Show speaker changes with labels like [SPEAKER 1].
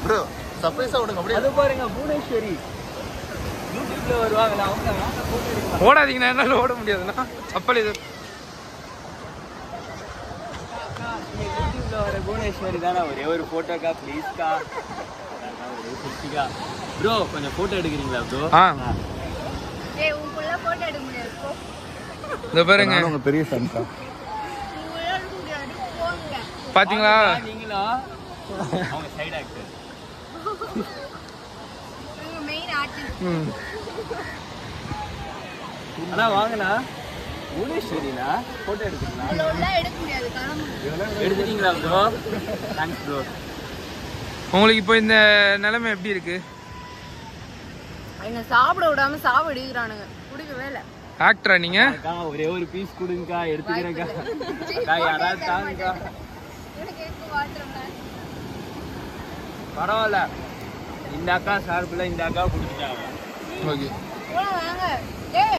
[SPEAKER 1] Bro சர்ப்ரைஸா விடுங்க அப்படியே
[SPEAKER 2] அது பாருங்க புவனேஸ்வரி யூடியூப்ல வருவாங்களா அவங்க வாங்க photo எடுக்கலாம்.
[SPEAKER 3] ஓடாதீங்கண்ணா என்னால ஓட முடியாதுண்ணா சப்பல் இது
[SPEAKER 2] அக்கா, நீங்க யூடியூப்ல வர புவனேஸ்வரி தானே ஒரே ஒரு போட்டோக்கா ப்ளீஸ்க்கா ஒரே குட்டிக்கா ப்ரோ கொஞ்சம் போட்டோ எடுக்கிறீங்களா ப்ரோ
[SPEAKER 3] ஆ
[SPEAKER 4] ஏய் உன் புள்ள போட்டோ எடுக்க முடியாது போ
[SPEAKER 3] இந்த பாருங்க
[SPEAKER 1] நானும் உங்க பெரிய ஃபேன்ஸா
[SPEAKER 4] உன் புள்ள எடுக்க முடியாது போங்க
[SPEAKER 3] பாத்தீங்களா
[SPEAKER 2] நீங்களா அவங்க சைடு ஆக்டர்
[SPEAKER 4] இவங்க மெயின் ஆர்டிஸ்ட்
[SPEAKER 3] ம்
[SPEAKER 2] அண்ணா வாங்கண்ணா புவனேஸ்வரிண்ணா போட்டோ எடுக்கிறீங்களா
[SPEAKER 4] இதுல உள்ள எடுக்க முடியாது கிளம்பு
[SPEAKER 2] எடுத்துட்டீங்களா ப்ரோ தேங்க்ஸ் ப்ரோ
[SPEAKER 3] உங்களுக்கு இப்போ இந்த நிலைமை எப்படி இருக்கு
[SPEAKER 4] என்ன சாப்பிட விடாம சாவு எடுக்கிறானுங்க குடிக்கவே இல்லை
[SPEAKER 3] ஆக்டரா நீங்க
[SPEAKER 2] அக்கா ஒரே ஒரு பீஸ் கொடுங்கக்கா எடுத்துக்கிறேன்க்கா அக்கா யாராவது தாங்கக்கா
[SPEAKER 4] எனக்கு எப்போ வாட்டுறேன்
[SPEAKER 2] பரவாயில்ல இந்த அக்கா சார்பில் இந்த அக்கா கொடுத்துட்டாங்க
[SPEAKER 3] ஓகே
[SPEAKER 4] வாங்க ஏய்